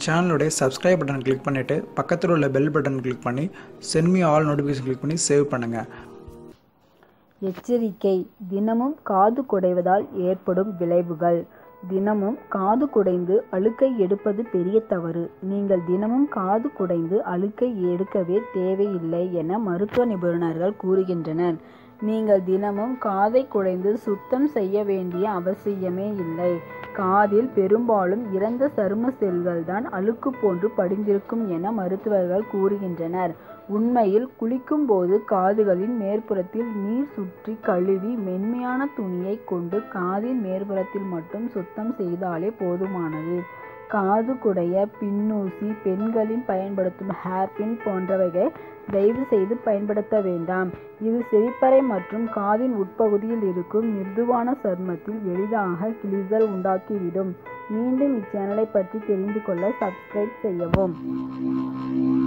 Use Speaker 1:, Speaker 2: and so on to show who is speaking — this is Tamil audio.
Speaker 1: சேனலுடைய சப்ஸ்கிரைப் பட்டன் கிளிக் பண்ணிவிட்டு பக்கத்தில் உள்ள பெல் பட்டன் கிளிக் பண்ணி சென்மி ஆல் நோட்டிஃபிகேஷன் கிளிக் பண்ணி சேவ் பண்ணுங்கள்
Speaker 2: எச்சரிக்கை தினமும் காது குடைவதால் ஏற்படும் விளைவுகள் தினமும் காது குடைந்து அழுக்கை எடுப்பது பெரிய தவறு நீங்கள் தினமும் காது குடைந்து அழுக்கை எடுக்கவே தேவையில்லை என மருத்துவ நிபுணர்கள் கூறுகின்றனர் நீங்கள் தினமும் காதை குடைந்து சுத்தம் செய்ய வேண்டிய அவசியமே இல்லை காதில் பெரும்பாலும் இறந்த சரும செல்கள் தான் அழுக்கு போன்று படிந்திருக்கும் என மருத்துவர்கள் கூறுகின்றனர் உண்மையில் குளிக்கும் போது காதுகளின் மேற்புறத்தில் நீர் சுற்றி கழுவி மென்மையான துணியை கொண்டு காதின் மேற்புறத்தில் மட்டும் சுத்தம் செய்தாலே போதுமானது காது குடைய பின்னூசி பெண்களின் பயன்படுத்தும் ஹேர்பின் போன்றவைகளை தயவு செய்து பயன்படுத்த வேண்டாம் இது செவிப்பறை மற்றும் காதின் உட்பகுதியில் இருக்கும் மிருதுவான சருமத்தில் எளிதாக கிழிசல் உண்டாக்கிவிடும் மீண்டும் இச்சேனலை பற்றி தெரிந்து கொள்ள சப்ஸ்கிரைப் செய்யவும்